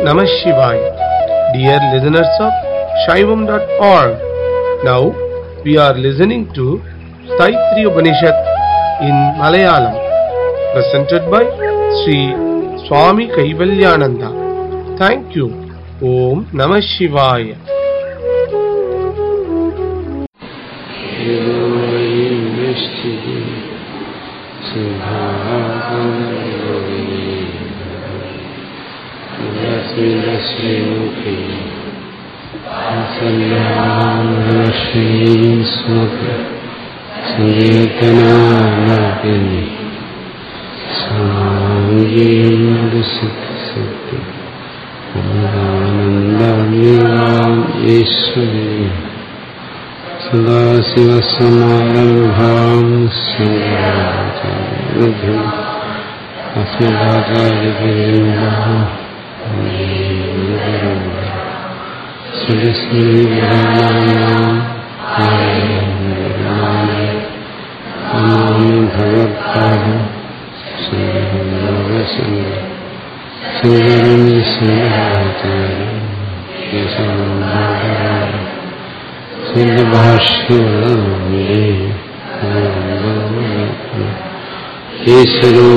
Namah Shivaya. Dear listeners of Shaivam.org, now we are listening to Saitri Upanishad in Malayalam, presented by Sri Swami Kaivalyananda. Thank you. Om Namah Shivaya. ഈശ്വരീ സദാശിവസമാരംഭാം Shankaracharya Namami ഭഗവത്പാദം ശങ്കരം Shankaracharya ഈശ്വരോ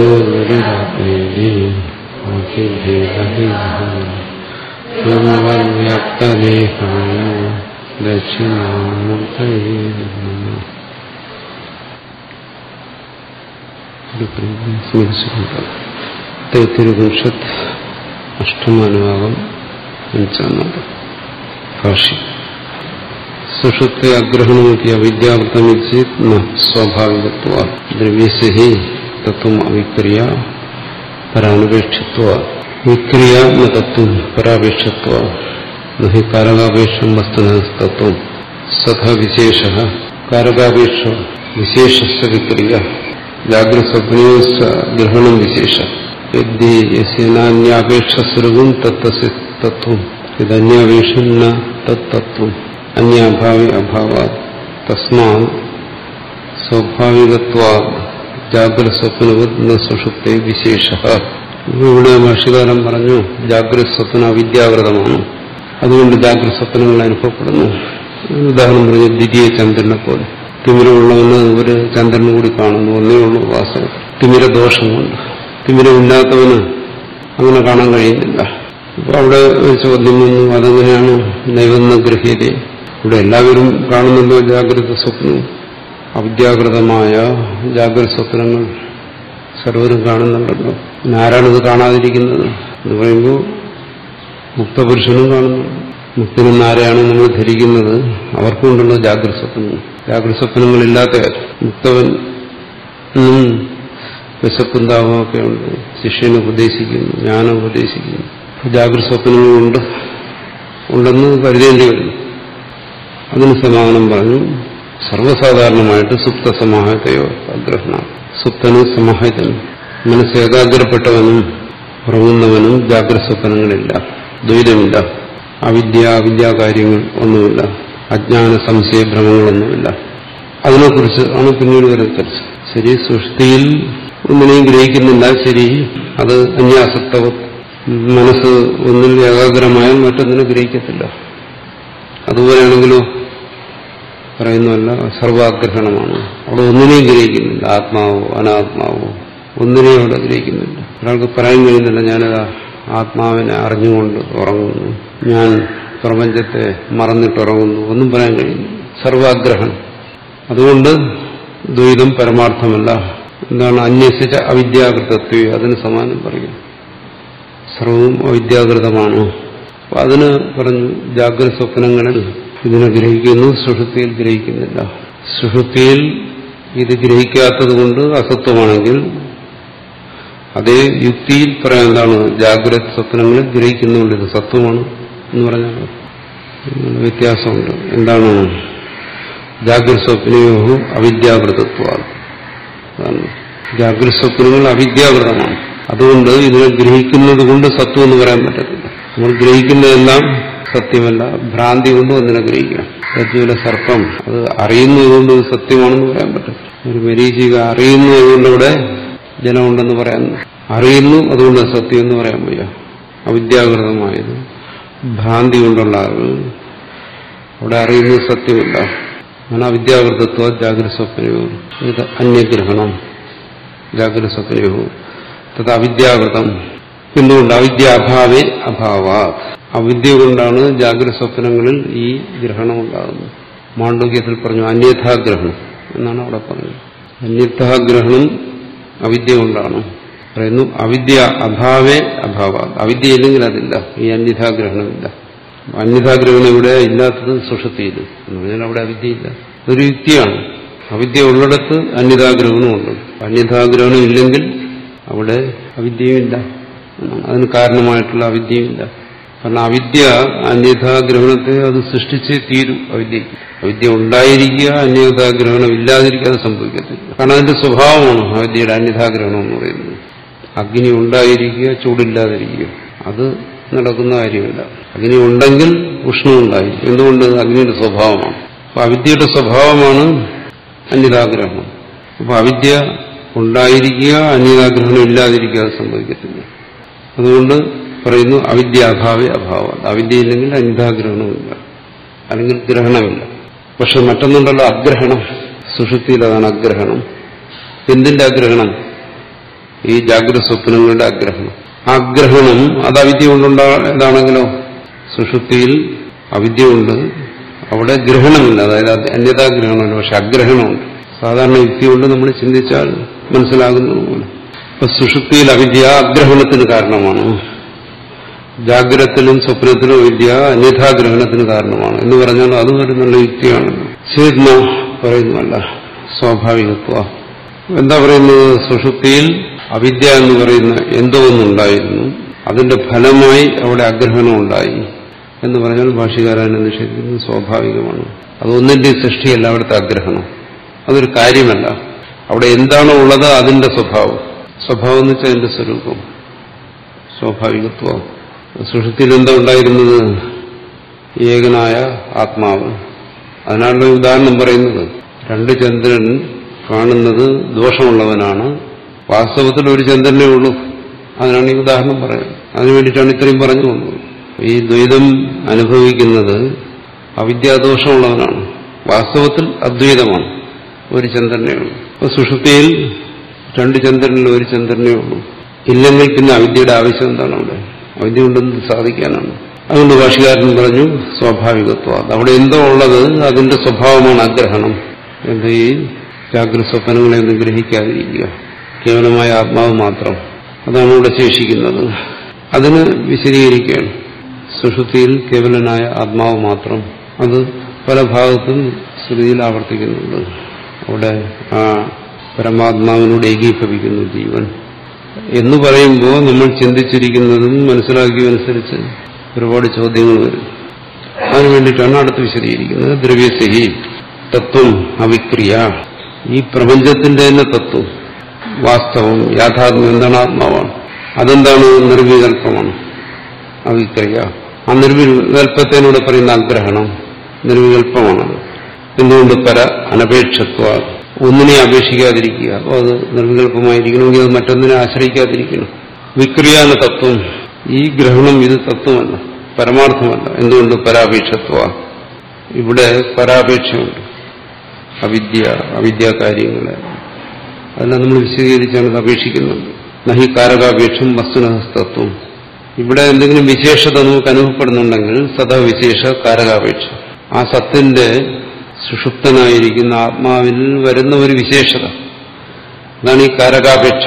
വ്യാപ്തദേഹായ ദക്ഷിണാമൂർത്തയേ തൈത്തിരുപനിഷത്ത് അഷ്ടമാനുഭാഗം അഞ്ചാമത് ഭാഷ്യം സുഷുപ്തി അഗ്രഹണമൊക്കെ അവിദ്യാവൃത്തമിച്ച് സ്വാഭാവികത്വ ദ്രവ്യസ് he തത്വം അവിക്രിയ പരാനുപേക്ഷിത്വ വിക്രിയ ന തത്വം പരാപേക്ഷത്വ നഹി കാരകാപേക്ഷം വസ്തുന തത്വം സഥ വിശേഷ കാരകാപേക്ഷ വിശേഷ വിക്രിയ ജാഗ്രസ്വപ്നയോസ് ഗ്രഹണം വിശേഷ യദ്യ യസ്യനാന്യാപേക്ഷസ്വരൂപം തത്വസ്യ തത്വം ഇതന്യാപേക്ഷം ന തത്തത്വം അന്യാഭാവി അഭാവാ തസ്മാ സ്വാഭാവികത്വാ ജാഗ്രത സ്വപ്നവത് സുഷുപ്തി വിശേഷ ഇവിടെ ഭാഷകാരം പറഞ്ഞു ജാഗ്രത സ്വപ്ന അവിദ്യാവൃതമാണ് അതുകൊണ്ട് ജാഗ്രത സ്വപ്നങ്ങൾ അനുഭവപ്പെടുന്നു ഉദാഹരണം പറഞ്ഞു ദ്വിതീയ ചന്ദ്രനെ പോലെ തിമിരമുള്ളവന് ഒരു ചന്ദ്രൻ കൂടി കാണുന്നു ഒന്നേ ഉള്ളൂ വാസ്തവം തിമിര ദോഷം കൊണ്ട് തിമിരമില്ലാത്തവന് അങ്ങനെ കാണാൻ കഴിയുന്നില്ല അപ്പൊ അവിടെ ഒരു ചോദ്യം വന്നു അതെങ്ങനെയാണ് നൈവന്ന ഗ്രഹീത ഇവിടെ എല്ലാവരും കാണുന്നല്ലോ ജാഗ്രത സ്വപ്നവും അവിദ്യാകൃതമായ ജാഗ്രത സ്വപ്നങ്ങൾ സർവരും കാണുന്നുണ്ടല്ലോ പിന്നെ ആരാണിത് കാണാതിരിക്കുന്നത് എന്ന് പറയുമ്പോൾ മുക്തപുരുഷനും കാണുന്നുണ്ട് മുക്തനെന്ന് ആരെയാണ് നമ്മൾ ധരിക്കുന്നത് അവർക്കുണ്ടല്ലോ ജാഗ്രത സ്വപ്നങ്ങൾ ജാഗ്രത സ്വപ്നങ്ങളില്ലാത്തവർ മുക്തവൻ വിശപ്പും ദാഹമൊക്കെ ഉണ്ട് ശിഷ്യനെ ഉപദേശിക്കുന്നു ജ്ഞാനം ഉപദേശിക്കുന്നു ജാഗ്രത സ്വപ്നങ്ങളുണ്ട് ഉണ്ടെന്ന് കരുതേണ്ടി വരുന്നു അതിന് സമാധാനം പറഞ്ഞു സർവ്വസാധാരണമായിട്ട് സുപ്ത സമാഹത്തയോ ആഗ്രഹണ സുപ്തനും സമാഹിതനും മനസ്സ് ഏകാഗ്രപ്പെട്ടവനും ഉറങ്ങുന്നവനും ജാഗ്രത സ്വപ്നങ്ങളില്ല ദ്വൈതമില്ല അവിദ്യ അവിദ്യാകാര്യങ്ങൾ ഒന്നുമില്ല അജ്ഞാന സംശയ ഭ്രമങ്ങളൊന്നുമില്ല അതിനെക്കുറിച്ച് ആണ് പിന്നീട് വരുന്നത് ശരി സൃഷ്ടിയിൽ ഒന്നിനെയും ഗ്രഹിക്കുന്നില്ല ശരി അത് അന്യാസക്തവ മനസ്സ് ഒന്നിൽ ഏകാഗ്രമായാൽ മറ്റൊന്നിനെ ഗ്രഹിക്കത്തില്ല അതുപോലെയാണെങ്കിലോ പറയുന്നതല്ല സർവാഗ്രഹണമാണ് അവിടെ ഒന്നിനെയും ഗ്രഹിക്കുന്നില്ല ആത്മാവോ അനാത്മാവോ ഒന്നിനെയും അവിടെ ഗ്രഹിക്കുന്നില്ല ഒരാൾക്ക് പറയാൻ കഴിയുന്നില്ല ഞാനതാ ആത്മാവിനെ അറിഞ്ഞുകൊണ്ട് ഉറങ്ങുന്നു ഞാൻ പ്രപഞ്ചത്തെ മറന്നിട്ടുറങ്ങുന്നു ഒന്നും പറയാൻ കഴിയുന്നു സർവാഗ്രഹണം അതുകൊണ്ട് ദ്വൈതം പരമാർത്ഥമല്ല എന്താണ് അന്വേഷിച്ച അവിദ്യാകൃതത്വ അതിന് സമാനം പറയും സർവവും അവിദ്യാകൃതമാണ് അപ്പൊ അതിന് പറഞ്ഞു ജാഗ്രത സ്വപ്നങ്ങളിൽ ഇതിനെ ഗ്രഹിക്കുന്നു സുഷുപ്തിയിൽ ഗ്രഹിക്കുന്നില്ല സുഷുപ്തിയിൽ ഇത് ഗ്രഹിക്കാത്തത് കൊണ്ട് അസത്വമാണെങ്കിൽ അതേ യുക്തിയിൽ പറയാൻ എന്താണ് ജാഗ്രത സ്വപ്നങ്ങളിൽ ഗ്രഹിക്കുന്നുണ്ട് ഇത് സത്വമാണ് എന്ന് പറഞ്ഞാൽ വ്യത്യാസമുണ്ട് എന്താണ് ജാഗ്രത സ്വപ്നയോ അവിദ്യാകൃതത്വ ജാഗ്രത സ്വപ്നങ്ങൾ അവിദ്യാകൃതമാണ് അതുകൊണ്ട് ഇതിനെ ഗ്രഹിക്കുന്നത് കൊണ്ട് സത്വം എന്ന് പറയാൻ പറ്റത്തില്ല നമ്മൾ ഗ്രഹിക്കുന്നതെല്ലാം സത്യമല്ല ഭ്രാന്തി കൊണ്ട് ഒന്നിനെ ഗ്രഹിക്കാം രജ്ജുവിലെ സർപ്പം അത് അറിയുന്നതുകൊണ്ട് ഇത് സത്യമാണെന്ന് പറയാൻ പറ്റും ഒരു മരീചിക അറിയുന്നു അതുകൊണ്ട് ഇവിടെ ജലമുണ്ടെന്ന് പറയാൻ അറിയുന്നു അതുകൊണ്ട് സത്യം എന്ന് പറയാൻ വയ്യ അവിദ്യാകൃതമായത് ഭ്രാന്തി കൊണ്ടുള്ള അറിവ് അവിടെ അറിയുന്നത് സത്യമല്ല അങ്ങനെ അവിദ്യാകൃതത്വ ജാഗ്രത സ്വപ്നയോ ഇത് അന്യഗ്രഹണം ജാഗ്രത സ്വപ്നയോ തത് അവിദ്യാകൃതം എന്തുകൊണ്ട് അവിദ്യ അഭാവേ അഭാവ അവിദ്യ കൊണ്ടാണ് ജാഗ്രത സ്വപ്നങ്ങളിൽ ഈ ഗ്രഹണം ഉണ്ടാകുന്നത് മാണ്ഡവ്യത്തിൽ പറഞ്ഞു അന്യഥാഗ്രഹണം എന്നാണ് അവിടെ പറഞ്ഞത് അന്യഥാഗ്രഹണം അവിദ്യ കൊണ്ടാണ് പറയുന്നു അവിദ്യ അഭാവേ അഭാവ അവിദ്യ ഇല്ലെങ്കിൽ അതില്ല ഈ അന്യഥാഗ്രഹണമില്ല അന്യഥാഗ്രഹണം ഇവിടെ ഇല്ലാത്തത് സുഷത്തിയിൽ എന്ന് പറഞ്ഞാൽ അവിടെ അവിദ്യയില്ല ഒരു യുക്തിയാണ് അവിദ്യ ഉള്ളിടത്ത് അന്യതാഗ്രഹണമുണ്ട് അന്യതാഗ്രഹണം ഇല്ലെങ്കിൽ അവിടെ അവിദ്യയുമില്ല എന്നാണ് അതിന് കാരണമായിട്ടുള്ള അവിദ്യയുമില്ല കാരണം അവിദ്യ അന്യതാഗ്രഹണത്തെ അത് സൃഷ്ടിച്ചേ തീരും അവിദ്യക്ക് അവിദ്യ ഉണ്ടായിരിക്കുക അന്യതാഗ്രഹണം ഇല്ലാതിരിക്കാതെ സംഭവിക്കത്തില്ല കാരണം അതിന്റെ സ്വഭാവമാണ് അവിദ്യയുടെ അന്യതാഗ്രഹണം എന്ന് പറയുന്നത് അഗ്നി ഉണ്ടായിരിക്കുക ചൂടില്ലാതിരിക്കുക അത് നടക്കുന്ന കാര്യമില്ല അഗ്നി ഉണ്ടെങ്കിൽ ഉഷ്ണം ഉണ്ടായി എന്തുകൊണ്ട് അഗ്നിയുടെ സ്വഭാവമാണ് അപ്പൊ അവിദ്യയുടെ സ്വഭാവമാണ് അന്യതാഗ്രഹണം അപ്പൊ അവിദ്യ ഉണ്ടായിരിക്കുക അന്യതാഗ്രഹണം ഇല്ലാതിരിക്കുക അത് സംഭവിക്കത്തില്ല അതുകൊണ്ട് പറയുന്നു അവിദ്യ അഭാവേ അഭാവം അവിദ്യയില്ലെങ്കിൽ അന്യതാഗ്രഹണമില്ല അല്ലെങ്കിൽ ഗ്രഹണമില്ല പക്ഷെ മറ്റൊന്നുണ്ടല്ലോ അഗ്രഹണം സുഷുപ്തിയിൽ അതാണ് അഗ്രഹണം എന്തിന്റെ അഗ്രഹണം ഈ ജാഗ്രത സ്വപ്നങ്ങളുടെ അഗ്രഹണം ആഗ്രഹണം അത് അവിദ്യ കൊണ്ടുണ്ടായതാണെങ്കിലോ സുഷുപ്തിയിൽ അവിദ്യ കൊണ്ട് അവിടെ ഗ്രഹണമില്ല അതായത് അന്യതാഗ്രഹണമില്ല പക്ഷെ അഗ്രഹണമുണ്ട് സാധാരണ യുക്തി കൊണ്ട് നമ്മൾ ചിന്തിച്ചാൽ മനസ്സിലാകുന്നത് പോലെ ഇപ്പൊ സുഷുപ്തിയിൽ അവിദ്യ അഗ്രഹണത്തിന് കാരണമാണ് ജാഗ്രതത്തിലും സ്വപ്നത്തിലും വിദ്യ അന്യഥാഗ്രഹണത്തിന് കാരണമാണ് എന്ന് പറഞ്ഞാൽ അത് ഒരു നല്ല യുക്തിയാണ് ചേത്ന പറയുന്നതല്ല സ്വാഭാവികത്വ എന്താ പറയുന്നത് സുഷുപ്തിയിൽ അവിദ്യ എന്ന് പറയുന്ന എന്തോ ഒന്നുണ്ടായിരുന്നു അതിന്റെ ഫലമായി അവിടെ അഗ്രഹണം ഉണ്ടായി എന്ന് പറഞ്ഞാൽ ഭാഷകാരനെ നിഷേധിക്കുന്നത് സ്വാഭാവികമാണ് അതൊന്നിന്റെ സൃഷ്ടിയല്ല അവിടുത്തെ അഗ്രഹണം അതൊരു കാര്യമല്ല അവിടെ എന്താണോ ഉള്ളത് അതിന്റെ സ്വഭാവം സ്വഭാവം എന്ന് വെച്ചാൽ അതിന്റെ സ്വരൂപം സ്വാഭാവികത്വം സുഷുപ്തിയിൽ എന്താ ഉണ്ടായിരുന്നത് ഏകനായ ആത്മാവ് അതിനാണല്ലോ ഈ ഉദാഹരണം പറയുന്നത് രണ്ട് ചന്ദ്രൻ കാണുന്നത് ദോഷമുള്ളവനാണ് വാസ്തവത്തിൽ ഒരു ചന്ദ്രനേ ഉള്ളൂ അതിനാണ് ഈ ഉദാഹരണം പറയുന്നത് അതിനു വേണ്ടിയിട്ടാണ് ഇത്രയും പറഞ്ഞു വന്നത് ഈ ദ്വൈതം അനുഭവിക്കുന്നത് അവിദ്യാദോഷമുള്ളവനാണ് വാസ്തവത്തിൽ അദ്വൈതമാണ് ഒരു ചന്ദ്രനേ ഉള്ളൂ അപ്പൊ സുഷുപ്തിയിൽ രണ്ട് ചന്ദ്രനിൽ ഒരു ചന്ദ്രനേ ഉള്ളൂ ഇല്ലെങ്കിൽ പിന്നെ അവിദ്യയുടെ ആവശ്യം എന്താണ് അവിടെ അവിദ്യ കൊണ്ടെന്ന് സാധിക്കാനാണ് അതുകൊണ്ട് ഭാഷകാരൻ പറഞ്ഞു സ്വാഭാവികത്വം അവിടെ എന്തോ ഉള്ളത് അതിന്റെ സ്വഭാവമാണ് ആഗ്രഹണം എന്ത് ഈ ജാഗ്രത സ്വപ്നങ്ങളെ ഒന്നും ഗ്രഹിക്കാതിരിക്കുക കേവലമായ ആത്മാവ് മാത്രം അതാണ് ഇവിടെ ശേഷിക്കുന്നത് അതിന് വിശദീകരിക്കുകയാണ് സുഷുതിയിൽ കേവലനായ ആത്മാവ് മാത്രം അത് പല ഭാഗത്തും ശ്രുതിയിൽ ആവർത്തിക്കുന്നുണ്ട് അവിടെ ആ പരമാത്മാവിനോട് ഏകീഭവിക്കുന്നു ജീവൻ എന്ന് പറയുമ്പോൾ നമ്മൾ ചിന്തിച്ചിരിക്കുന്നതും മനസ്സിലാക്കിയതനുസരിച്ച് ഒരുപാട് ചോദ്യങ്ങൾ വരും അതിനു വേണ്ടിയിട്ടാണ് അടുത്ത് വിശദീകരിക്കുന്നത് ദ്രവ്യസഹി തത്വം അവിക്രിയ ഈ പ്രപഞ്ചത്തിന്റെ തന്നെ തത്വം വാസ്തവം യാഥാത്മ്യം എന്താണ് ആത്മാവാണ് അതെന്താണ് നിർവികൽപ്പമാണ് അവിക്രിയ ആ നിർവികൽപ്പത്തിനോട് പറയുന്ന ആഗ്രഹണം നിർവികൽപ്പമാണത് എന്തുകൊണ്ട് പര അനപേക്ഷത്വ ഒന്നിനെ അപേക്ഷിക്കാതിരിക്കുക അപ്പോൾ അത് നിർവികൽപ്പമായിരിക്കണമെങ്കിൽ അത് മറ്റൊന്നിനെ ആശ്രയിക്കാതിരിക്കണം വിക്രിയാന തത്വം ഈ ഗ്രഹണം ഇത് തത്വമല്ല പരമാർത്ഥമല്ല എന്തുകൊണ്ട് പരാപേക്ഷത്വ ഇവിടെ പരാപേക്ഷയുണ്ട് അവിദ്യ അവിദ്യാകാര്യങ്ങളെ അതെല്ലാം നമ്മൾ വിശദീകരിച്ചാണ് ഇത് അപേക്ഷിക്കുന്നത് നഹി കാരകാപേക്ഷം വസ്തുനഹസ്തത്വം ഇവിടെ എന്തെങ്കിലും വിശേഷത നമുക്ക് അനുഭവപ്പെടുന്നുണ്ടെങ്കിൽ സദാ വിശേഷ കാരകാപേക്ഷ ആ സത്തിന്റെ സുഷുപ്തനായിരിക്കുന്ന ആത്മാവിൽ വരുന്ന ഒരു വിശേഷത അതാണ് ഈ കാരകാപേക്ഷ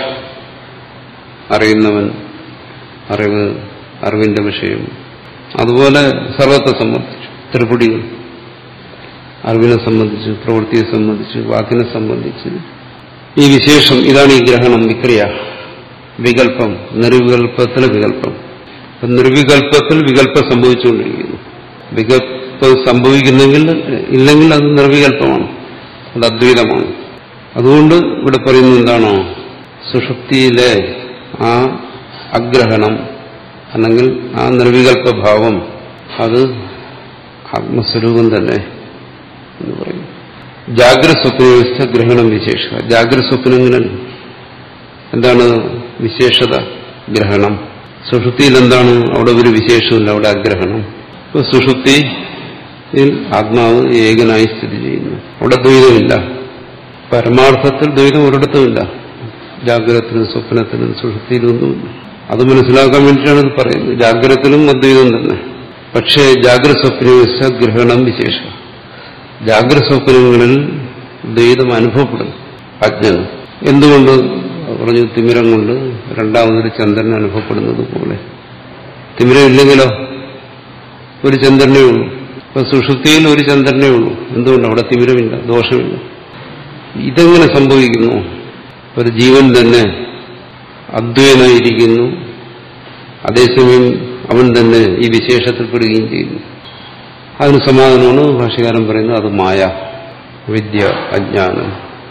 അറിയുന്നവൻ അറിവ് അറിവിന്റെ വിഷയം അതുപോലെ സർവത്തെ സംബന്ധിച്ചു ത്രിപുടികൾ അറിവിനെ സംബന്ധിച്ച് പ്രവൃത്തിയെ സംബന്ധിച്ച് വാക്കിനെ സംബന്ധിച്ച് ഈ വിശേഷം ഇതാണ് ഈ ഗ്രഹണം വിക്രിയ വികല്പം നിർവികല്പത്തിലെ വികല്പം നിർവികല്പത്തിൽ വികല്പം സംഭവിച്ചുകൊണ്ടിരിക്കുന്നു വികല്പം സംഭവിക്കുന്നെങ്കിൽ ഇല്ലെങ്കിൽ അത് നിർവികല്പമാണ് അത് അദ്വൈതമാണ് അതുകൊണ്ട് ഇവിടെ പറയുന്നത് എന്താണോ സുഷുപ്തിയിലെ ആ അഗ്രഹണം അല്ലെങ്കിൽ ആ നിർവികല്പ ഭാവം അത് ആത്മസ്വരൂപം തന്നെ എന്ന് പറയും ജാഗ്രത സ്വപ്ന വ്യവസ്ഥ ഗ്രഹണം വിശേഷ ജാഗ്രത സ്വപ്നങ്ങളിൽ എന്താണ് വിശേഷത ഗ്രഹണം സുഷുപ്തിയിൽ എന്താണ് അവിടെ ഒരു വിശേഷമില്ല അവിടെ ആഗ്രഹണം ഇപ്പൊ സുഷുപ്തിയിൽ ആത്മാവ് ഏകനായി സ്ഥിതി ചെയ്യുന്നു അവിടെ ദ്വൈതമില്ല പരമാർത്ഥത്തിൽ ദ്വൈതം ഒരിടത്തുമില്ല ജാഗ്രതത്തിലും സ്വപ്നത്തിലും സുഷുപ്തിയിലും ഒന്നുമില്ല അത് മനസ്സിലാക്കാൻ വേണ്ടിയിട്ടാണ് ഇത് പറയുന്നത് ജാഗ്രതത്തിലും അദ്വൈതം തന്നെ പക്ഷേ ജാഗ്രത സ്വപ്നവശ ഗ്രഹണം വിശേഷം ജാഗ്രത സ്വപ്നങ്ങളിൽ ദ്വൈതം അനുഭവപ്പെടും അജ്ഞന് എന്തുകൊണ്ട് പറഞ്ഞു തിമിരം കൊണ്ട് രണ്ടാമതൊരു ചന്ദ്രൻ അനുഭവപ്പെടുന്നത് പോലെ തിമിരം ഇല്ലെങ്കിലോ ഒരു ചന്ദ്രനേ ഉള്ളൂ ഇപ്പൊ സുഷുപ്തിയിൽ ഒരു ചന്ദ്രനേ ഉള്ളൂ എന്തുകൊണ്ട് അവിടെ തിമിരമില്ല ദോഷമില്ല ഇതെങ്ങനെ സംഭവിക്കുന്നു ഒരു ജീവൻ തന്നെ അദ്വൈനായിരിക്കുന്നു അതേസമയം അവൻ തന്നെ ഈ വിശേഷത്തിൽപ്പെടുകയും ചെയ്യുന്നു അതിന് സമാധാനമാണ് ഭാഷകാരൻ പറയുന്നത് അത് മായ വിദ്യ അജ്ഞാനം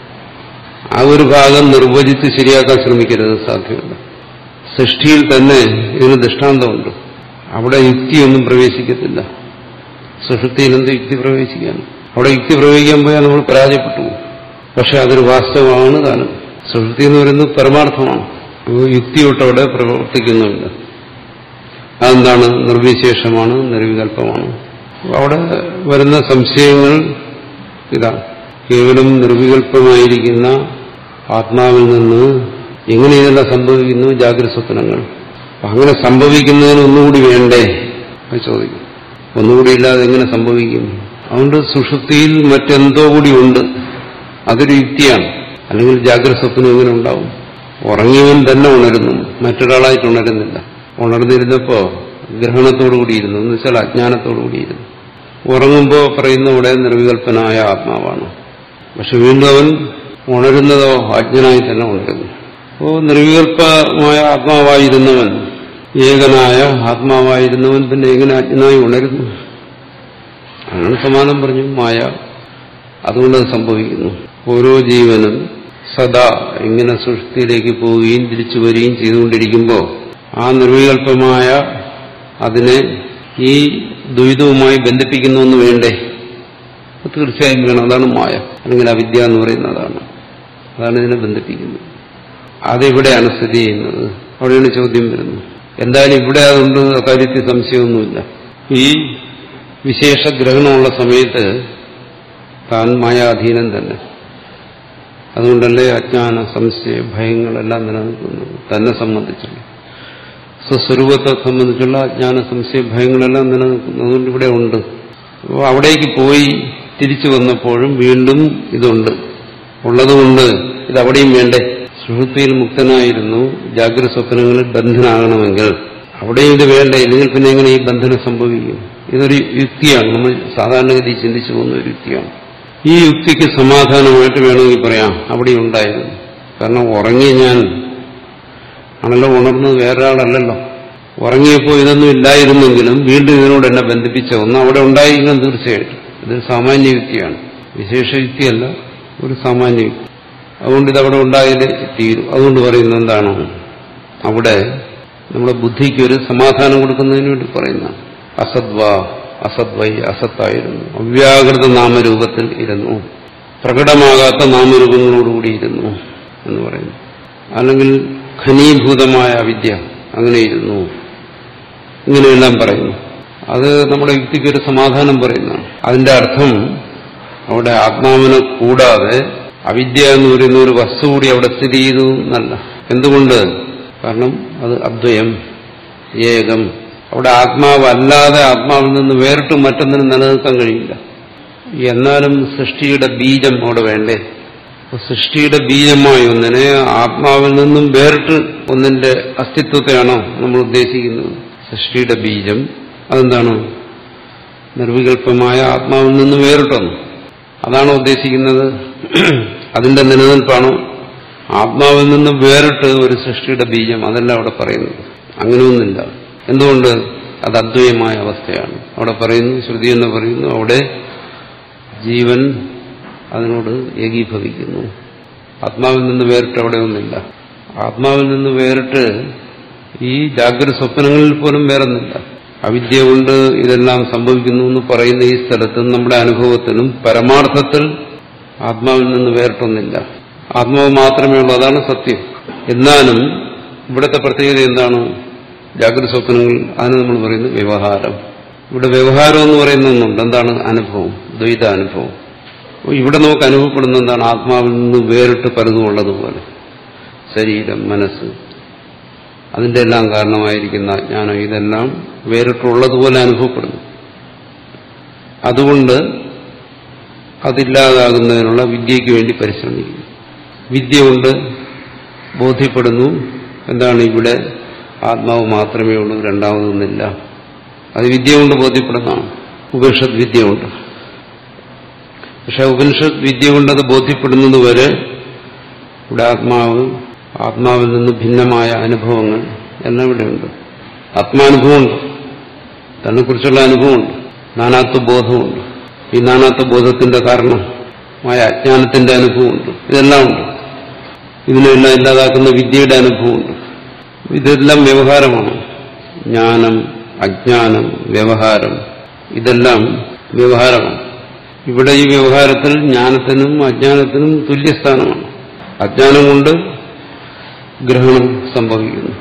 ആ ഒരു ഭാഗം നിർവചിച്ച് ശരിയാക്കാൻ ശ്രമിക്കരുത് സാധ്യമല്ല സൃഷ്ടിയിൽ തന്നെ ഇതിന് ദൃഷ്ടാന്തമുണ്ട് അവിടെ യുക്തിയൊന്നും പ്രവേശിക്കത്തില്ല സുഷുപ്തിയിൽ എന്ത് യുക്തി പ്രവേശിക്കാൻ അവിടെ യുക്തി പ്രയോഗിക്കാൻ പോയാൽ നമ്മൾ പരാജയപ്പെട്ടു പോകും പക്ഷെ അതൊരു വാസ്തവമാണ് താനും സുഷുപ്തി എന്ന് പറയുന്നത് പരമാർത്ഥമാണ് യുക്തിയോട്ട് അവിടെ പ്രവർത്തിക്കുന്നുമില്ല അതെന്താണ് നിർവിശേഷമാണ് നിർവികല്പമാണ് അവിടെ വരുന്ന സംശയങ്ങൾ ഇതാണ് കേവലം നിർവികല്പമായിരിക്കുന്ന ആത്മാവിൽ നിന്ന് എങ്ങനെ ഇതെല്ലാം സംഭവിക്കുന്നു ജാഗ്രത സ്വപ്നങ്ങൾ അങ്ങനെ സംഭവിക്കുന്നതിന് ഒന്നുകൂടി വേണ്ടേ അത് ചോദിക്കും ഒന്നുകൂടി ഇല്ലാതെ എങ്ങനെ സംഭവിക്കും അതുകൊണ്ട് സുഷുപ്തിയിൽ മറ്റെന്തോ കൂടി ഉണ്ട് അതൊരു യുക്തിയാണ് അല്ലെങ്കിൽ ജാഗ്രത സ്വപ്നം എങ്ങനെ ഉണ്ടാവും ഉറങ്ങിയവൻ തന്നെ ഉണരുന്നു മറ്റൊരാളായിട്ട് ഉണരുന്നില്ല ഉണർന്നിരുന്നപ്പോ ഗ്രഹണത്തോടു കൂടിയിരുന്നു എന്ന് വെച്ചാൽ അജ്ഞാനത്തോടു കൂടിയിരുന്നു ഉറങ്ങുമ്പോൾ പറയുന്ന ഇവിടെ നിർവികൽപ്പനായ ആത്മാവാണ് പക്ഷെ വീണ്ടും അവൻ ഉണരുന്നതോ അജ്ഞനായി തന്നെ ഉണരുന്നു അപ്പോൾ നിർവികൽപ്പമായ ആത്മാവായിരുന്നവൻ ഏകനായ ആത്മാവായിരുന്നവൻ പിന്നെ എങ്ങനെ അജ്ഞനായി ഉണരുന്നു അങ്ങനെ സമാനം പറഞ്ഞു മായ അതുകൊണ്ട് അത് സംഭവിക്കുന്നു ഓരോ ജീവനും സദാ ഇങ്ങനെ സൃഷ്ടിയിലേക്ക് പോവുകയും തിരിച്ചു വരികയും ചെയ്തുകൊണ്ടിരിക്കുമ്പോൾ ആ നിർവികൽപ്പമായ അതിനെ ഈ ദ്വൈതവുമായി ബന്ധിപ്പിക്കുന്നൊന്ന് വേണ്ടേ തീർച്ചയായും വേണം അതാണ് മായ അല്ലെങ്കിൽ അവിദ്യ എന്ന് പറയുന്നത് അതാണ് അതാണ് ഇതിനെ ബന്ധിപ്പിക്കുന്നത് അതെവിടെയാണ് സ്ഥിതി ചെയ്യുന്നത് അവിടെയാണ് ചോദ്യം വരുന്നത് എന്തായാലും ഇവിടെ അതുകൊണ്ട് അക്കാര്യത്തിൽ സംശയമൊന്നുമില്ല ഈ വിശേഷ ഗ്രഹണമുള്ള സമയത്ത് താൻ മായാധീനം തന്നെ അതുകൊണ്ടല്ലേ അജ്ഞാന സംശയ ഭയങ്ങളെല്ലാം നിലനിൽക്കുന്നത് തന്നെ സംബന്ധിച്ചുള്ള സ്വസ്വരൂപത്തെ സംബന്ധിച്ചുള്ള അജ്ഞാന സംശയ ഭയങ്ങളെല്ലാം നിലനിൽക്കുന്നു അതുകൊണ്ട് ഇവിടെ ഉണ്ട് അപ്പോൾ അവിടേക്ക് പോയി തിരിച്ചു വന്നപ്പോഴും വീണ്ടും ഇതുണ്ട് ഉള്ളതുകൊണ്ട് ഇത് അവിടെയും വേണ്ടേ സുഹൃത്തിയിൽ മുക്തനായിരുന്നു ജാഗ്രത സ്വപ്നങ്ങളിൽ ബന്ധനാകണമെങ്കിൽ അവിടെയും ഇത് വേണ്ടേ ഇല്ലെങ്കിൽ പിന്നെ എങ്ങനെ ഈ ബന്ധനം സംഭവിക്കും ഇതൊരു യുക്തിയാണ് നമ്മൾ സാധാരണഗതി ചിന്തിച്ചു പോകുന്ന ഒരു യുക്തിയാണ് ഈ യുക്തിക്ക് സമാധാനമായിട്ട് വേണമെങ്കിൽ പറയാം അവിടെ ഉണ്ടായിരുന്നു കാരണം ഉറങ്ങിയ ഞാൻ ആണല്ലോ ഉണർന്നത് വേറൊരാളല്ലല്ലോ ഉറങ്ങിയപ്പോൾ ഇതൊന്നും ഇല്ലായിരുന്നെങ്കിലും വീണ്ടും ഇതിനോട് എന്നെ ബന്ധിപ്പിച്ച ഒന്ന് അവിടെ ഉണ്ടായിരിക്കണം തീർച്ചയായിട്ടും ഇതൊരു സാമാന്യ യുക്തിയാണ് വിശേഷ യുക്തിയല്ല ഒരു സാമാന്യ യുക്തി അതുകൊണ്ട് ഇതവിടെ ഉണ്ടായാലേ തീരും അതുകൊണ്ട് പറയുന്നത് എന്താണ് അവിടെ നമ്മുടെ ബുദ്ധിക്ക് ഒരു സമാധാനം കൊടുക്കുന്നതിന് വേണ്ടി പറയുന്ന അസദ്വ അസദ്വൈ അസത്തായിരുന്നു അവ്യാകൃത നാമരൂപത്തിൽ ഇരുന്നു പ്രകടമാകാത്ത നാമരൂപങ്ങളോടുകൂടി ഇരുന്നു എന്ന് പറയുന്നു അല്ലെങ്കിൽ ഖനീഭൂതമായ അവിദ്യ അങ്ങനെയിരുന്നു ഇങ്ങനെയെല്ലാം പറയുന്നു അത് നമ്മുടെ യുക്തിക്ക് ഒരു സമാധാനം പറയുന്നതാണ് അതിന്റെ അർത്ഥം അവിടെ ആത്മാവിനെ കൂടാതെ അവിദ്യ എന്ന് പറയുന്ന ഒരു വസ്തു കൂടി അവിടെ സ്ഥിതി ചെയ്തു എന്നല്ല എന്തുകൊണ്ട് കാരണം അത് അദ്വയം ഏകം അവിടെ ആത്മാവല്ലാതെ ആത്മാവിൽ നിന്ന് വേറിട്ട് മറ്റൊന്നിനും നിലനിൽക്കാൻ കഴിയില്ല എന്നാലും സൃഷ്ടിയുടെ ബീജം അവിടെ വേണ്ടേ അപ്പൊ സൃഷ്ടിയുടെ ബീജമായ ഒന്നിനെ ആത്മാവിൽ നിന്നും വേറിട്ട് ഒന്നിന്റെ അസ്തിത്വത്തെയാണോ നമ്മൾ ഉദ്ദേശിക്കുന്നത് സൃഷ്ടിയുടെ ബീജം അതെന്താണ് നിർവികല്പമായ ആത്മാവിൽ നിന്ന് വേറിട്ടൊന്ന് അതാണോ ഉദ്ദേശിക്കുന്നത് അതിന്റെ നിലനിൽപ്പാണോ ആത്മാവിൽ നിന്ന് വേറിട്ട് ഒരു സൃഷ്ടിയുടെ ബീജം അതല്ല അവിടെ പറയുന്നത് അങ്ങനെയൊന്നുമില്ല എന്തുകൊണ്ട് അത് അദ്വൈതമായ അവസ്ഥയാണ് അവിടെ പറയുന്നു ശ്രുതി എന്ന് പറയുന്നു അവിടെ ജീവൻ അതിനോട് ഏകീഭവിക്കുന്നു ആത്മാവിൽ നിന്ന് വേറിട്ട് അവിടെ ഒന്നില്ല ആത്മാവിൽ നിന്ന് വേറിട്ട് ഈ ജാഗ്രത സ്വപ്നങ്ങളിൽ പോലും വേറൊന്നില്ല അവിദ്യ കൊണ്ട് ഇതെല്ലാം സംഭവിക്കുന്നു എന്ന് പറയുന്ന ഈ സ്ഥലത്തും നമ്മുടെ അനുഭവത്തിനും പരമാർത്ഥത്തിൽ ആത്മാവിൽ നിന്ന് വേറിട്ടൊന്നില്ല ആത്മാവ് മാത്രമേ ഉള്ളൂ അതാണ് സത്യം എന്നാലും ഇവിടുത്തെ പ്രത്യേകത എന്താണ് ജാഗ്രത സ്വപ്നങ്ങൾ അതിന് നമ്മൾ പറയുന്നത് വ്യവഹാരം ഇവിടെ വ്യവഹാരം എന്ന് പറയുന്ന ഒന്നുണ്ട് എന്താണ് അനുഭവം ദ്വൈത അനുഭവം അപ്പോൾ ഇവിടെ നമുക്ക് അനുഭവപ്പെടുന്ന എന്താണ് ആത്മാവിൽ നിന്ന് വേറിട്ട് പലതും ഉള്ളതുപോലെ ശരീരം മനസ്സ് അതിന്റെ എല്ലാം കാരണമായിരിക്കുന്ന അജ്ഞാനം ഇതെല്ലാം വേറിട്ടുള്ളതുപോലെ അനുഭവപ്പെടുന്നു അതുകൊണ്ട് അതില്ലാതാകുന്നതിനുള്ള വിദ്യയ്ക്ക് വേണ്ടി പരിശ്രമിക്കുന്നു വിദ്യ കൊണ്ട് ബോധ്യപ്പെടുന്നു എന്താണ് ഇവിടെ ആത്മാവ് മാത്രമേ ഉള്ളൂ രണ്ടാമതൊന്നില്ല അത് വിദ്യ കൊണ്ട് ബോധ്യപ്പെടുന്നതാണ് ഉപനിഷത്ത് വിദ്യ കൊണ്ട് പക്ഷെ ഉപനിഷത്ത് വിദ്യ കൊണ്ട് അത് ബോധ്യപ്പെടുന്നത് വരെ ഇവിടെ ആത്മാവ് ആത്മാവിൽ നിന്ന് ഭിന്നമായ അനുഭവങ്ങൾ എല്ലാം ഇവിടെയുണ്ട് ആത്മാനുഭവമുണ്ട് തന്നെക്കുറിച്ചുള്ള അനുഭവമുണ്ട് നാനാത്വ ബോധമുണ്ട് ഈ നാനാത്വ ബോധത്തിന്റെ കാരണമായ അജ്ഞാനത്തിന്റെ അനുഭവമുണ്ട് ഇതെല്ലാം ഉണ്ട് ഇതിനെല്ലാം ഇല്ലാതാക്കുന്ന വിദ്യയുടെ അനുഭവമുണ്ട് ഇതെല്ലാം വ്യവഹാരമാണ് ജ്ഞാനം അജ്ഞാനം വ്യവഹാരം ഇതെല്ലാം വ്യവഹാരമാണ് ഇവിടെ ഈ വ്യവഹാരത്തിൽ ജ്ഞാനത്തിനും അജ്ഞാനത്തിനും തുല്യസ്ഥാനമാണ് അജ്ഞാനം കൊണ്ട് ഗ്രഹണം സംഭവിക്കുന്നു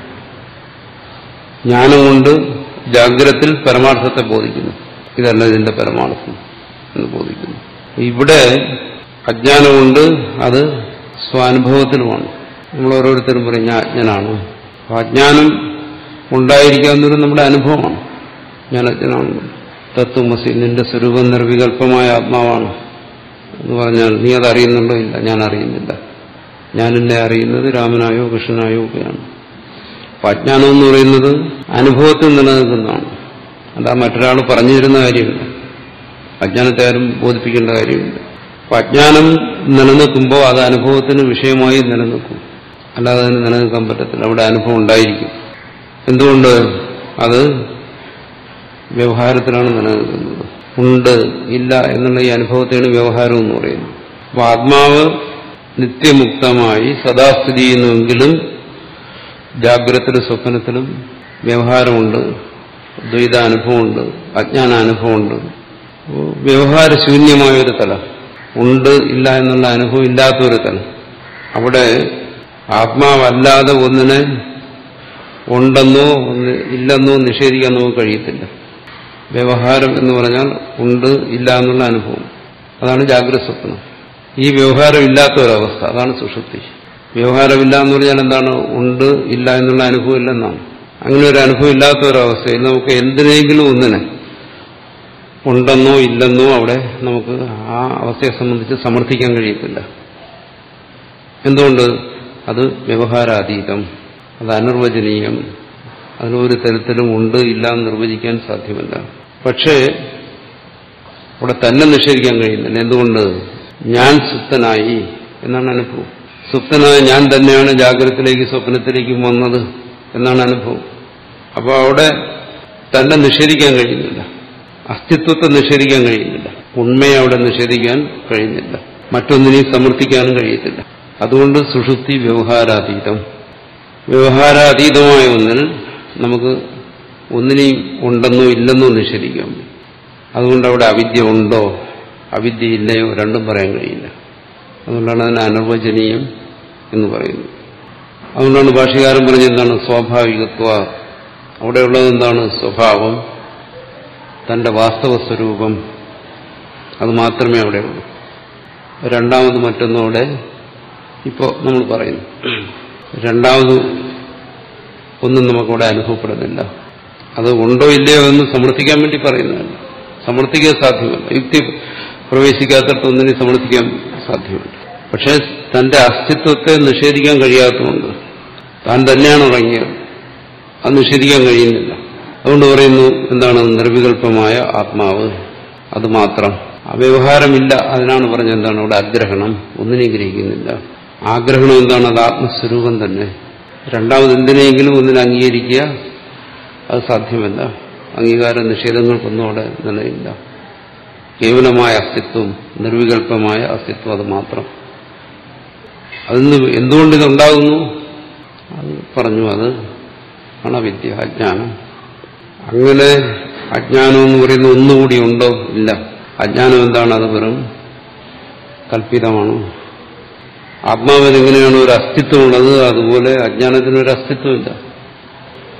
ജ്ഞാനം കൊണ്ട് ജാഗ്രത്തിൽ പരമാർത്ഥത്തെ ബോധിക്കുന്നു ഇതല്ല ഇതിന്റെ പരമാർത്ഥം എന്ന് ബോധിക്കുന്നു ഇവിടെ അജ്ഞാനം കൊണ്ട് അത് സ്വാനുഭവത്തിലുമാണ് നമ്മൾ ഓരോരുത്തരും പറയും ഞാൻ അജ്ഞനാണ് അപ്പൊ അജ്ഞാനം ഉണ്ടായിരിക്കാവുന്നൊരു നമ്മുടെ അനുഭവമാണ് ഞാൻ അജ്ഞനാണ് തത്വമസി നിന്റെ സ്വരൂപം നിർവികല്പമായ ആത്മാവാണ് എന്ന് പറഞ്ഞാൽ നീ അത് അറിയുന്നുണ്ടോ ഇല്ല ഞാൻ അറിയുന്നില്ല ഞാൻ എന്നെ അറിയുന്നത് രാമനായോ കൃഷ്ണനായോ ഒക്കെയാണ് അപ്പൊ അജ്ഞാനം എന്ന് പറയുന്നത് അനുഭവത്തിൽ നിലനിൽക്കുന്നതാണ് അതാ മറ്റൊരാൾ പറഞ്ഞു തരുന്ന കാര്യമില്ല അജ്ഞാനത്തെ ആരും ബോധിപ്പിക്കേണ്ട കാര്യമില്ല അപ്പൊ അജ്ഞാനം നിലനിൽക്കുമ്പോൾ അത് അനുഭവത്തിന് വിഷയമായി നിലനിൽക്കും അല്ലാതെ അതിന് നിലനിൽക്കാൻ പറ്റത്തില്ല അവിടെ അനുഭവം ഉണ്ടായിരിക്കും എന്തുകൊണ്ട് അത് വ്യവഹാരത്തിലാണ് നിലനിൽക്കുന്നത് ഉണ്ട് ഇല്ല എന്നുള്ള ഈ അനുഭവത്തെയാണ് വ്യവഹാരം എന്ന് പറയുന്നത് അപ്പൊ ആത്മാവ് നിത്യമുക്തമായി സദാസ്ഥിതി ചെയ്യുന്നുവെങ്കിലും ജാഗ്രതത്തിലും സ്വപ്നത്തിലും വ്യവഹാരമുണ്ട് ദ്വൈതാനുഭവമുണ്ട് അജ്ഞാനാനുഭവമുണ്ട് വ്യവഹാരശൂന്യമായ ഒരു തലം ഉണ്ട് ഇല്ല എന്നുള്ള അനുഭവം ഇല്ലാത്തൊരു തലം അവിടെ ആത്മാവല്ലാതെ ഒന്നിനെ ഉണ്ടെന്നോ ഒന്ന് ഇല്ലെന്നോ നിഷേധിക്കാൻ നമുക്ക് കഴിയത്തില്ല വ്യവഹാരം എന്ന് പറഞ്ഞാൽ ഉണ്ട് ഇല്ല എന്നുള്ള അനുഭവം അതാണ് ജാഗ്രത സ്വപ്നം ഈ വ്യവഹാരം ഇല്ലാത്ത ഒരവസ്ഥ അതാണ് സുഷുപ്തി വ്യവഹാരമില്ല എന്ന് പറഞ്ഞാൽ എന്താണ് ഉണ്ട് ഇല്ല എന്നുള്ള അനുഭവം ഇല്ലെന്നാണ് അങ്ങനെ ഒരു അനുഭവം ഇല്ലാത്ത ഒരവസ്ഥയിൽ നമുക്ക് എന്തിനെങ്കിലും ഒന്നിനെ ഉണ്ടെന്നോ ഇല്ലെന്നോ അവിടെ നമുക്ക് ആ അവസ്ഥയെ സംബന്ധിച്ച് സമർത്ഥിക്കാൻ കഴിയത്തില്ല എന്തുകൊണ്ട് അത് വ്യവഹാരാതീതം അത് അനിർവചനീയം അതിനൊരു തരത്തിലും ഉണ്ട് ഇല്ല എന്ന് നിർവചിക്കാൻ സാധ്യമല്ല പക്ഷേ അവിടെ തന്നെ നിഷേധിക്കാൻ കഴിയുന്നില്ല എന്തുകൊണ്ട് ഞാൻ സുപ്തനായി എന്നാണ് അനുഭവം സുപ്തനായ ഞാൻ തന്നെയാണ് ജാഗ്രതത്തിലേക്ക് സ്വപ്നത്തിലേക്കും വന്നത് എന്നാണ് അനുഭവം അപ്പോൾ അവിടെ തന്നെ നിഷേധിക്കാൻ കഴിയുന്നില്ല അസ്തിത്വത്തെ നിഷേധിക്കാൻ കഴിയുന്നില്ല ഉണ്മയെ അവിടെ നിഷേധിക്കാൻ കഴിയുന്നില്ല മറ്റൊന്നിനെയും സമർത്ഥിക്കാനും കഴിയത്തില്ല അതുകൊണ്ട് സുഷുപ്തി വ്യവഹാരാതീതം വ്യവഹാരാതീതമായ ഒന്നിൽ നമുക്ക് ഒന്നിനെയും ഉണ്ടെന്നോ ഇല്ലെന്നോ നിഷേധിക്കാം അതുകൊണ്ട് അവിടെ അവിദ്യ ഉണ്ടോ അവിദ്യ ഇല്ലയോ രണ്ടും പറയാൻ കഴിയില്ല അതുകൊണ്ടാണ് അതിന് അനിർവചനീയം എന്ന് പറയുന്നത് അതുകൊണ്ടാണ് ഭാഷകാരൻ പറഞ്ഞെന്താണ് സ്വാഭാവികത്വ അവിടെയുള്ളത് എന്താണ് സ്വഭാവം തന്റെ വാസ്തവ സ്വരൂപം അത് മാത്രമേ അവിടെയുള്ളൂ രണ്ടാമത് മറ്റൊന്നവിടെ ഇപ്പോൾ നമ്മൾ പറയുന്നു രണ്ടാമത് ഒന്നും നമുക്കവിടെ അനുഭവപ്പെടുന്നില്ല അത് ഉണ്ടോ ഇല്ലയോ എന്ന് സമർത്ഥിക്കാൻ വേണ്ടി പറയുന്നതല്ല സമർത്ഥിക്കാൻ സാധ്യമല്ല യുക്തി പ്രവേശിക്കാത്തിടത്ത് ഒന്നിനെ സമർത്ഥിക്കാൻ സാധ്യമല്ല പക്ഷേ തന്റെ അസ്തിത്വത്തെ നിഷേധിക്കാൻ കഴിയാത്തതുകൊണ്ട് താൻ തന്നെയാണ് ഉറങ്ങിയത് അത് നിഷേധിക്കാൻ കഴിയുന്നില്ല അതുകൊണ്ട് പറയുന്നു എന്താണ് നിർവികല്പമായ ആത്മാവ് അത് മാത്രം അവ്യവഹാരമില്ല അതിനാണ് പറഞ്ഞത് എന്താണ് അവിടെ ആഗ്രഹണം ഒന്നിനെയും ഗ്രഹിക്കുന്നില്ല ആഗ്രഹണം എന്താണ് അത് ആത്മസ്വരൂപം തന്നെ രണ്ടാമത് എന്തിനെങ്കിലും ഒന്നിനെ അംഗീകരിക്കുക അത് സാധ്യമല്ല അംഗീകാര നിഷേധങ്ങൾക്കൊന്നും അവിടെ നിലയില്ല കേവലമായ അസ്തിത്വം നിർവികല്പമായ അസ്തിത്വം അത് മാത്രം അതിന് എന്തുകൊണ്ട് ഇതുണ്ടാകുന്നു അത് പറഞ്ഞു അത് ആണ് വിദ്യ അജ്ഞാനം അങ്ങനെ അജ്ഞാനം എന്ന് പറയുന്ന ഒന്നുകൂടി ഉണ്ടോ ഇല്ല അജ്ഞാനം എന്താണ് അത് വെറും കൽപ്പിതമാണ് ആത്മാവിന് എങ്ങനെയാണ് ഒരു അസ്തിത്വമുള്ളത് അതുപോലെ അജ്ഞാനത്തിന് ഒരു അസ്തിത്വമില്ല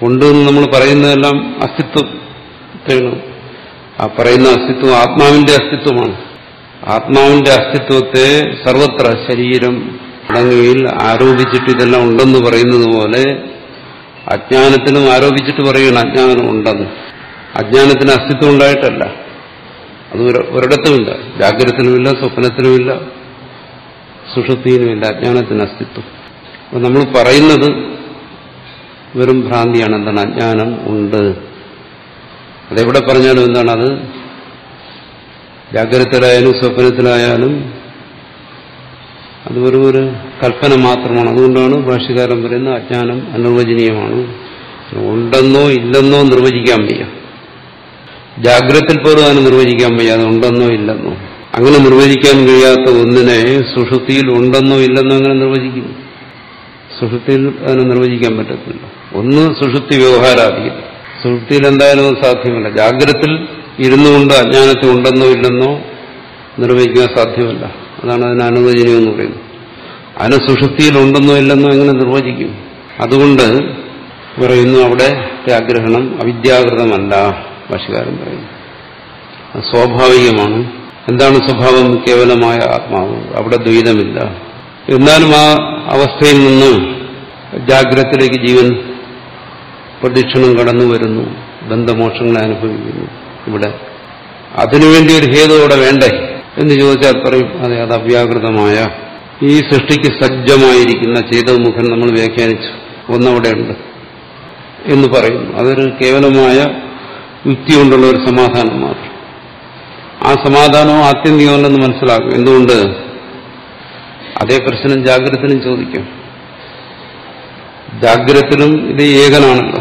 ഉണ്ട് എന്ന് നമ്മൾ പറയുന്നതെല്ലാം അസ്തിത്വത്തെയാണ് ആ പറയുന്ന അസ്തിത്വം ആത്മാവിന്റെ അസ്തിത്വമാണ് ആത്മാവിന്റെ അസ്തിത്വത്തെ സർവത്ര ശരീരം അടങ്ങുകയിൽ ആരോപിച്ചിട്ട് ഇതെല്ലാം ഉണ്ടെന്ന് പറയുന്നത് പോലെ അജ്ഞാനത്തിനും ആരോപിച്ചിട്ട് പറയുകയാണ് അജ്ഞാനം ഉണ്ടെന്ന് അജ്ഞാനത്തിന് അസ്തിത്വം ഉണ്ടായിട്ടല്ല അത് ഒരു- ഒരിടത്തുമില്ല ജാഗ്രതത്തിനുമില്ല സ്വപ്നത്തിനുമില്ല സുഷുപ്തിയിലുമില്ല അജ്ഞാനത്തിന് അസ്തിത്വം അപ്പൊ നമ്മൾ പറയുന്നത് വെറും ഭ്രാന്തിയാണ് എന്താണ് അജ്ഞാനം ഉണ്ട് അതെവിടെ പറഞ്ഞാലും എന്താണ് അത് ജാഗ്രതത്തിലായാലും സ്വപ്നത്തിലായാലും അത് വെറും ഒരു കൽപ്പന മാത്രമാണ് അതുകൊണ്ടാണ് ഭാഷ്യകാരൻ പറയുന്നത് അജ്ഞാനം അനിർവചനീയമാണ് ഉണ്ടെന്നോ ഇല്ലെന്നോ നിർവചിക്കാൻ വയ്യ ജാഗ്രതത്തിൽ പോലും അതിനെ നിർവചിക്കാൻ വയ്യ അത് ഉണ്ടെന്നോ ഇല്ലെന്നോ അങ്ങനെ നിർവചിക്കാൻ കഴിയാത്ത ഒന്നിനെ സുഷുതിയിൽ ഉണ്ടെന്നോ ഇല്ലെന്നോ അങ്ങനെ നിർവചിക്കും സുഷുപ്തിയിൽ അതിനെ നിർവചിക്കാൻ പറ്റത്തില്ല ഒന്ന് സുഷുപ്തി വ്യവഹാരാധികം സുഷുപ്തിയിൽ എന്തായാലും അത് സാധ്യമല്ല ജാഗ്രതത്തിൽ ഇരുന്നുകൊണ്ട് അജ്ഞാനത്തെ ഉണ്ടെന്നോ ഇല്ലെന്നോ നിർവഹിക്കാൻ സാധ്യമല്ല അതാണ് അതിന് അനുവചനീയം എന്ന് പറയുന്നത് അതിന് സുഷുപ്തിയിൽ ഉണ്ടെന്നോ ഇല്ലെന്നോ എങ്ങനെ നിർവചിക്കും അതുകൊണ്ട് പറയുന്നു അവിടെ ആഗ്രഹണം അവിദ്യാകൃതമല്ല ഭാഷകാരൻ പറയുന്നു അത് സ്വാഭാവികമാണ് എന്താണ് സ്വഭാവം കേവലമായ ആത്മാവ് അവിടെ ദ്വൈതമില്ല എന്നാലും ആ അവസ്ഥയിൽ നിന്ന് ജാഗ്രതത്തിലേക്ക് ജീവൻ പ്രദക്ഷിണം കടന്നു വരുന്നു ബന്ധമോക്ഷങ്ങളെ അനുഭവിക്കുന്നു ഇവിടെ അതിനുവേണ്ടി ഒരു ഹേതു അവിടെ വേണ്ടേ എന്ന് ചോദിച്ചാൽ പറയും അതെ അത് അവ്യാകൃതമായ ഈ സൃഷ്ടിക്ക് സജ്ജമായിരിക്കുന്ന ചേതോമുഖൻ നമ്മൾ വ്യാഖ്യാനിച്ചു ഒന്നവിടെയുണ്ട് എന്ന് പറയുന്നു അതൊരു കേവലമായ യുക്തി കൊണ്ടുള്ള ഒരു സമാധാനം മാത്രം ആ സമാധാനവും ആത്യന്തികമല്ലെന്ന് മനസ്സിലാക്കും എന്തുകൊണ്ട് അതേ പ്രശ്നം ജാഗ്രതത്തിനും ചോദിക്കും ജാഗ്രതത്തിലും ഇത് ഏകനാണല്ലോ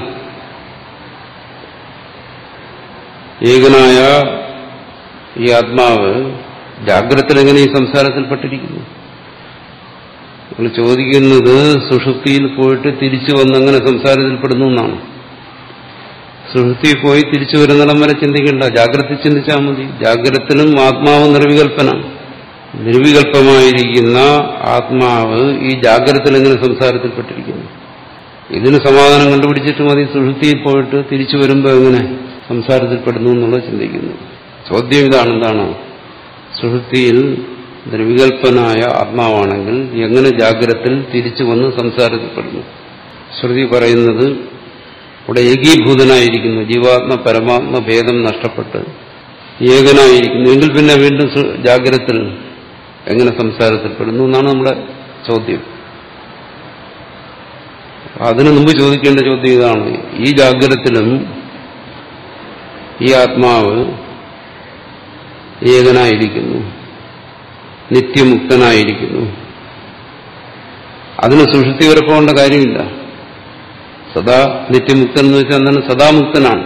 ഏകനായ ഈ ആത്മാവ് ജാഗ്രതത്തിൽ എങ്ങനെ ഈ സംസാരത്തിൽപ്പെട്ടിരിക്കുന്നു നിങ്ങൾ ചോദിക്കുന്നത് സുഷുപ്തിയിൽ പോയിട്ട് തിരിച്ചു വന്നങ്ങനെ സംസാരത്തിൽപ്പെടുന്നു എന്നാണ് സുഷുപ്തിയിൽ പോയി തിരിച്ചു വരുന്നിടം വരെ ചിന്തിക്കേണ്ട ജാഗ്രത ചിന്തിച്ചാൽ മതി ജാഗ്രതത്തിലും ആത്മാവ് നിർവികൽപ്പന നിർവികൽപ്പമായിരിക്കുന്ന ആത്മാവ് ഈ ജാഗ്രതത്തിൽ എങ്ങനെ സംസാരത്തിൽപ്പെട്ടിരിക്കുന്നു ഇതിന് സമാധാനം കണ്ടുപിടിച്ചിട്ട് മതി സുഷുപ്തിയിൽ പോയിട്ട് തിരിച്ചു വരുമ്പോൾ എങ്ങനെ സംസാരത്തിൽപ്പെടുന്നു എന്നുള്ളത് ചിന്തിക്കുന്നു ചോദ്യം ഇതാണ് എന്താണ് സുഷുപ്തിയിൽ നിർവികൽപ്പനായ ആത്മാവാണെങ്കിൽ എങ്ങനെ ജാഗ്രതത്തിൽ തിരിച്ചു വന്ന് സംസാരത്തിൽപ്പെടുന്നു ശ്രുതി പറയുന്നത് ഇവിടെ ഏകീഭൂതനായിരിക്കുന്നു ജീവാത്മ പരമാത്മ ഭേദം നഷ്ടപ്പെട്ട് ഏകനായിരിക്കുന്നു എങ്കിൽ പിന്നെ വീണ്ടും സു- ജാഗ്രതത്തിൽ എങ്ങനെ സംസാരത്തിൽപ്പെടുന്നു എന്നാണ് നമ്മുടെ ചോദ്യം അതിനു മുമ്പ് ചോദിക്കേണ്ട ചോദ്യം ഇതാണ് ഈ ജാഗ്രതത്തിലും ഈ ആത്മാവ് ഏകനായിരിക്കുന്നു നിത്യമുക്തനായിരിക്കുന്നു അതിന് സുഷുപ്തി വരെ പോകേണ്ട കാര്യമില്ല സദാ നിത്യമുക്തൻ എന്ന് വെച്ചാൽ എന്താണ് സദാമുക്തനാണ്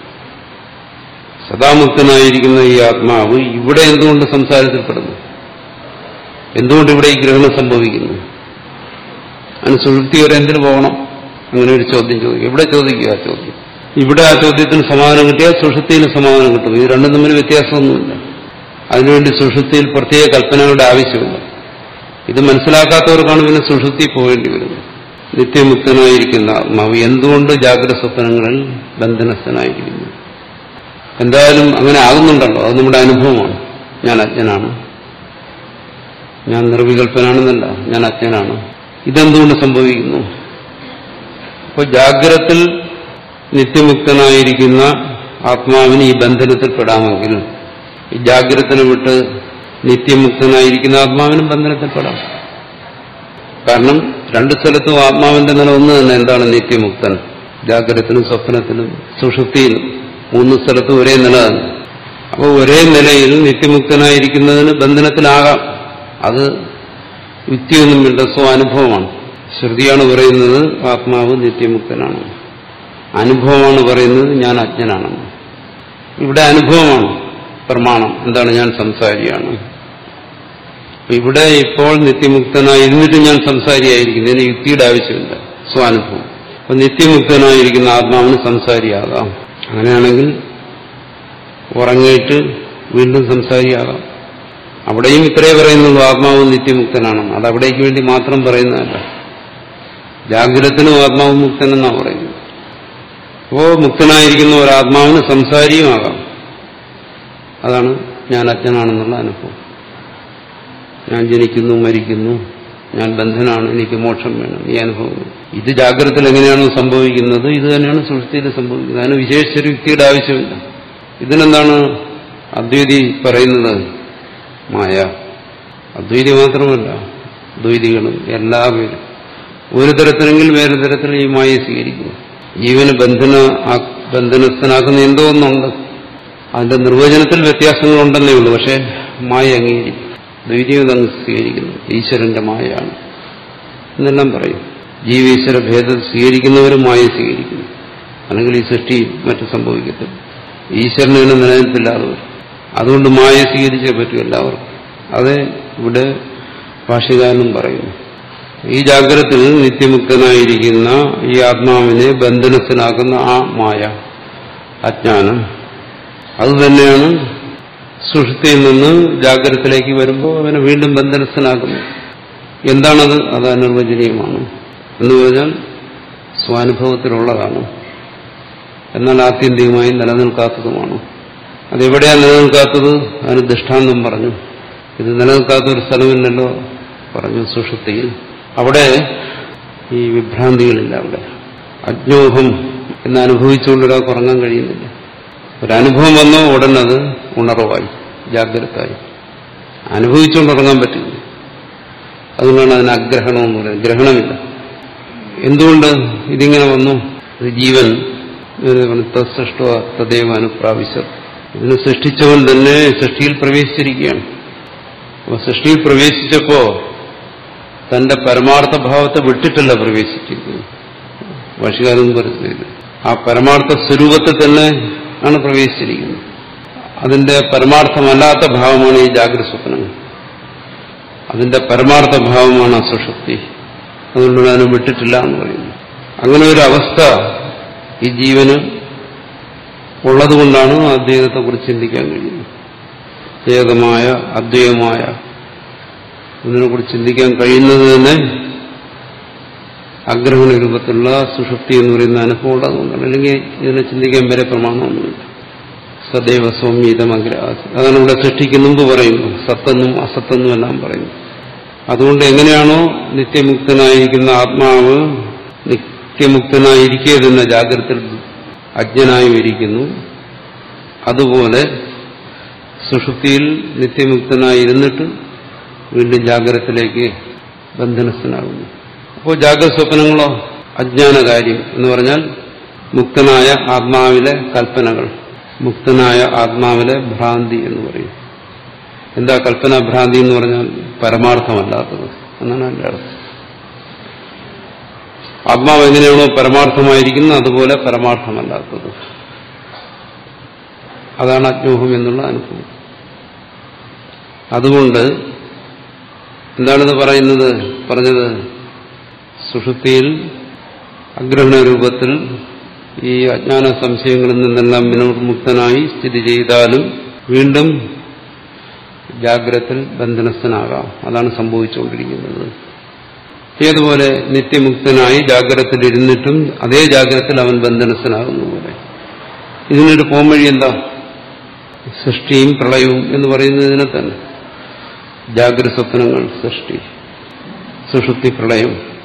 സദാമുക്തനായിരിക്കുന്ന ഈ ആത്മാവ് ഇവിടെ എന്തുകൊണ്ട് സംസാരത്തിൽപ്പെടുന്നു എന്തുകൊണ്ട് ഇവിടെ ഈ ഗ്രഹണം സംഭവിക്കുന്നു അതിന് സുഷുപ്തി വരെ എന്തിനു പോകണം അങ്ങനെ ഒരു ചോദ്യം ചോദിക്കും ഇവിടെ ചോദിക്കുക ആ ചോദ്യം ഇവിടെ ആ ചോദ്യത്തിന് സമാധാനം കിട്ടിയാൽ സുഷുപ്തിയിലും സമാധാനം കിട്ടും ഇത് രണ്ടും തമ്മിൽ വ്യത്യാസമൊന്നുമില്ല അതിനുവേണ്ടി സുഷുപ്തിയിൽ പ്രത്യേക കൽപ്പനകളുടെ ആവശ്യമില്ല ഇത് മനസ്സിലാക്കാത്തവർക്കാണ് പിന്നെ സുഷുപ്തി പോകേണ്ടി വരുന്നത് നിത്യമുക്തനായിരിക്കുന്ന ആത്മാവ് എന്തുകൊണ്ട് ജാഗ്രത സ്വപ്നങ്ങളിൽ ബന്ധനസ്ഥനായിരിക്കുന്നു എന്തായാലും അങ്ങനെ ആകുന്നുണ്ടല്ലോ അത് നമ്മുടെ അനുഭവമാണ് ഞാൻ അജ്ഞനാണ് ഞാൻ നിർവികൽപ്പനാണെന്നല്ല ഞാൻ അജ്ഞനാണ് ഇതെന്തുകൊണ്ട് സംഭവിക്കുന്നു അപ്പോൾ ജാഗ്രത്തിൽ നിത്യമുക്തനായിരിക്കുന്ന ആത്മാവിന് ഈ ബന്ധനത്തിൽ പെടാമെങ്കിൽ ഈ ജാഗ്രതനെ വിട്ട് നിത്യമുക്തനായിരിക്കുന്ന ആത്മാവിനും ബന്ധനത്തിൽപ്പെടാം കാരണം രണ്ട് സ്ഥലത്തും ആത്മാവിന്റെ നില ഒന്ന് തന്നെ എന്താണ് നിത്യമുക്തൻ ജാഗ്രതത്തിലും സ്വപ്നത്തിലും സുഷുപ്തിയിലും മൂന്ന് സ്ഥലത്തും ഒരേ നില തന്നെ അപ്പോൾ ഒരേ നിലയിൽ നിത്യമുക്തനായിരിക്കുന്നതിന് ബന്ധനത്തിലാകാം അത് യുക്തിയൊന്നുമില്ല സ്വാനുഭവമാണ് ശ്രുതിയാണ് പറയുന്നത് ആത്മാവ് നിത്യമുക്തനാണ് അനുഭവമാണ് പറയുന്നത് ഞാൻ അജ്ഞനാണെന്ന് ഇവിടെ അനുഭവമാണ് പ്രമാണം എന്താണ് ഞാൻ സംസാരിയാണ് അപ്പൊ ഇവിടെ ഇപ്പോൾ നിത്യമുക്തനായി ഇരുന്നിട്ട് ഞാൻ സംസാരിയായിരിക്കുന്നു ഇതിന് യുക്തിയുടെ ആവശ്യമില്ല സ്വാനുഭവം അപ്പൊ നിത്യമുക്തനായിരിക്കുന്ന ആത്മാവിന് സംസാരിയാകാം അങ്ങനെയാണെങ്കിൽ ഉറങ്ങിയിട്ട് വീണ്ടും സംസാരിയാകാം അവിടെയും ഇത്രേ പറയുന്നുള്ളൂ ആത്മാവ് നിത്യമുക്തനാണെന്ന് അത് അവിടേക്ക് വേണ്ടി മാത്രം പറയുന്നതല്ല ജാഗ്രതത്തിനും ആത്മാവ് മുക്തനെന്നാണ് പറയുന്നത് അപ്പോ മുക്തനായിരിക്കുന്ന ഒരാത്മാവിന് സംസാരിയുമാകാം അതാണ് ഞാൻ അജ്ഞനാണെന്നുള്ള അനുഭവം ഞാൻ ജനിക്കുന്നു മരിക്കുന്നു ഞാൻ ബന്ധനാണ് എനിക്ക് മോക്ഷം വേണം ഈ അനുഭവം ഇത് ജാഗ്രതത്തിൽ എങ്ങനെയാണോ സംഭവിക്കുന്നത് ഇത് തന്നെയാണ് സുഷ്ടിയിൽ സംഭവിക്കുന്നത് അതിന് വിശേഷിച്ചൊരു യുക്തിയുടെ ആവശ്യമില്ല ഇതിനെന്താണ് അദ്വൈതി പറയുന്നത് മായ അദ്വൈതി മാത്രമല്ല ദ്വൈതികളും എല്ലാവരും ഒരു തരത്തിലെങ്കിൽ വേറെ തരത്തിൽ ഈ മായയെ സ്വീകരിക്കുന്നു ജീവന് ബന്ധന ബന്ധനസ്ഥനാക്കുന്ന എന്തോ ഒന്നുണ്ട് അതിന്റെ നിർവചനത്തിൽ വ്യത്യാസങ്ങളുണ്ടെന്നേ ഉള്ളൂ പക്ഷെ മായ അംഗീകരിക്കും ദ്വൈതികം അങ്ങ് സ്വീകരിക്കുന്നു ഈശ്വരന്റെ മായയാണ് എന്നെല്ലാം പറയും ജീവീശ്വര ഭേദം സ്വീകരിക്കുന്നവരും മായ സ്വീകരിക്കുന്നു അല്ലെങ്കിൽ ഈ സൃഷ്ടി മറ്റു സംഭവിക്കത്തില്ല ഈശ്വരനെ തന്നെ നിലനിൽപ്പില്ലാതെ വരും അതുകൊണ്ട് മായ സ്വീകരിച്ചേ പറ്റൂ എല്ലാവർക്കും അതേ ഇവിടെ ഭാഷ്യകാരനും പറയുന്നു ഈ ജാഗ്രതത്തിൽ നിത്യമുക്തനായിരിക്കുന്ന ഈ ആത്മാവിനെ ബന്ധനത്തിലാക്കുന്ന ആ മായ അജ്ഞാനം അതുതന്നെയാണ് സുഷുതിയിൽ നിന്ന് ജാഗ്രതത്തിലേക്ക് വരുമ്പോൾ അവനെ വീണ്ടും ബന്ധനസ്ഥനാക്കുന്നു എന്താണത് അത് അനിർവചനീയമാണ് എന്ന് പറഞ്ഞാൽ സ്വാനുഭവത്തിലുള്ളതാണ് എന്നാൽ ആത്യന്തികമായി നിലനിൽക്കാത്തതുമാണ് അതെവിടെയാണ് നിലനിൽക്കാത്തത് അതിന് ദൃഷ്ടാന്തം പറഞ്ഞു ഇത് നിലനിൽക്കാത്ത ഒരു സ്ഥലമില്ലല്ലോ പറഞ്ഞു സുഷുപ്തിയിൽ അവിടെ ഈ വിഭ്രാന്തികളില്ല അവിടെ അജ്ഞോഹം എന്ന് അനുഭവിച്ചുകൊണ്ട് ഒരാൾക്ക് ഉറങ്ങാൻ കഴിയുന്നില്ല ഒരനുഭവം വന്നോ ഉടനെ അത് ഉണർവായി ജാഗ്രതായി അനുഭവിച്ചുകൊണ്ട് ഉറങ്ങാൻ പറ്റില്ല അതുകൊണ്ടാണ് അതിന് അഗ്രഹണം എന്ന് പറയുന്നത് ഗ്രഹണമില്ല എന്തുകൊണ്ട് ഇതിങ്ങനെ വന്നു ഇത് ജീവൻ സൃഷ്ട തദൈവ അനുപ്രാവശ്യം ഇതിനെ സൃഷ്ടിച്ചവൻ തന്നെ സൃഷ്ടിയിൽ പ്രവേശിച്ചിരിക്കുകയാണ് അപ്പൊ സൃഷ്ടിയിൽ പ്രവേശിച്ചപ്പോ തന്റെ പരമാർത്ഥ ഭാവത്തെ വിട്ടിട്ടല്ല പ്രവേശിച്ചിരിക്കുന്നത് ഭാഷകാരൻ പറയുന്നത് ആ പരമാർത്ഥ സ്വരൂപത്തെ തന്നെ ആണ് പ്രവേശിച്ചിരിക്കുന്നത് അതിന്റെ പരമാർത്ഥമല്ലാത്ത ഭാവമാണ് ഈ ജാഗ്രത സ്വപ്നങ്ങൾ അതിന്റെ പരമാർത്ഥ ഭാവമാണ് അസുഷക്തി അതുകൊണ്ട് അതിനെ വിട്ടിട്ടില്ല എന്ന് പറയുന്നു അങ്ങനെ ഒരു അവസ്ഥ ഈ ജീവന് ഉള്ളതുകൊണ്ടാണ് അദ്വൈതത്തെക്കുറിച്ച് ചിന്തിക്കാൻ കഴിയുന്നത് ഏകമായ അദ്വൈതമായ ഇതിനെക്കുറിച്ച് ചിന്തിക്കാൻ കഴിയുന്നത് തന്നെ അഗ്രഹണ രൂപത്തിലുള്ള സുഷുപ്തി എന്ന് പറയുന്ന അനുഭവം ഉള്ളതുകൊണ്ടാണ് അല്ലെങ്കിൽ ഇതിനെ ചിന്തിക്കാൻ വരെ പ്രമാണമൊന്നുമില്ല സദൈവ സൗമ്യതം അഗ്രാസി അതാണ് ഇവിടെ സൃഷ്ടിക്ക് മുമ്പ് പറയുന്നു സത്തെന്നും അസത്തെന്നും എല്ലാം പറയുന്നു അതുകൊണ്ട് എങ്ങനെയാണോ നിത്യമുക്തനായിരിക്കുന്ന ആത്മാവ് നിത്യമുക്തനായിരിക്കെ തന്നെ ജാഗ്രത അജ്ഞനായും ഇരിക്കുന്നു അതുപോലെ സുഷുപ്തിയിൽ നിത്യമുക്തനായിരുന്നിട്ട് വീണ്ടും ജാഗ്രതത്തിലേക്ക് ബന്ധനസ്ഥനാകുന്നു അപ്പോൾ ജാഗ്രത സ്വപ്നങ്ങളോ അജ്ഞാന കാര്യം എന്ന് പറഞ്ഞാൽ മുക്തനായ ആത്മാവിലെ കൽപ്പനകൾ മുക്തനായ ആത്മാവിലെ ഭ്രാന്തി എന്ന് പറയും എന്താ കൽപ്പന ഭ്രാന്തി എന്ന് പറഞ്ഞാൽ പരമാർത്ഥമല്ലാത്തത് എന്നാണ് എൻ്റെ അർത്ഥം ആത്മാവ് എങ്ങനെയാണോ പരമാർത്ഥമായിരിക്കുന്നത് അതുപോലെ പരമാർത്ഥമല്ലാത്തത് അതാണ് അജ്ഞോഹം എന്നുള്ള അനുഭവം അതുകൊണ്ട് എന്താണിത് പറയുന്നത് പറഞ്ഞത് സുഷുപ്തിയിൽ അഗ്രഹണ രൂപത്തിൽ ഈ അജ്ഞാന സംശയങ്ങളിൽ നിന്നെല്ലാം വിനോർമുക്തനായി സ്ഥിതി ചെയ്താലും വീണ്ടും ജാഗ്രത്തിൽ ബന്ധനസ്ഥനാകാം അതാണ് സംഭവിച്ചുകൊണ്ടിരിക്കുന്നത് ഏതുപോലെ നിത്യമുക്തനായി ജാഗ്രതത്തിലിരുന്നിട്ടും അതേ ജാഗ്രതത്തിൽ അവൻ ബന്ധനസ്ഥനാകുന്ന പോലെ ഇതിനൊരു പോംവഴി എന്താ സൃഷ്ടിയും പ്രളയവും എന്ന് പറയുന്നതിനെ തന്നെ ജാഗ്രത സ്വപ്നങ്ങൾ സൃഷ്ടി സുഷുപ്തി പ്രളയം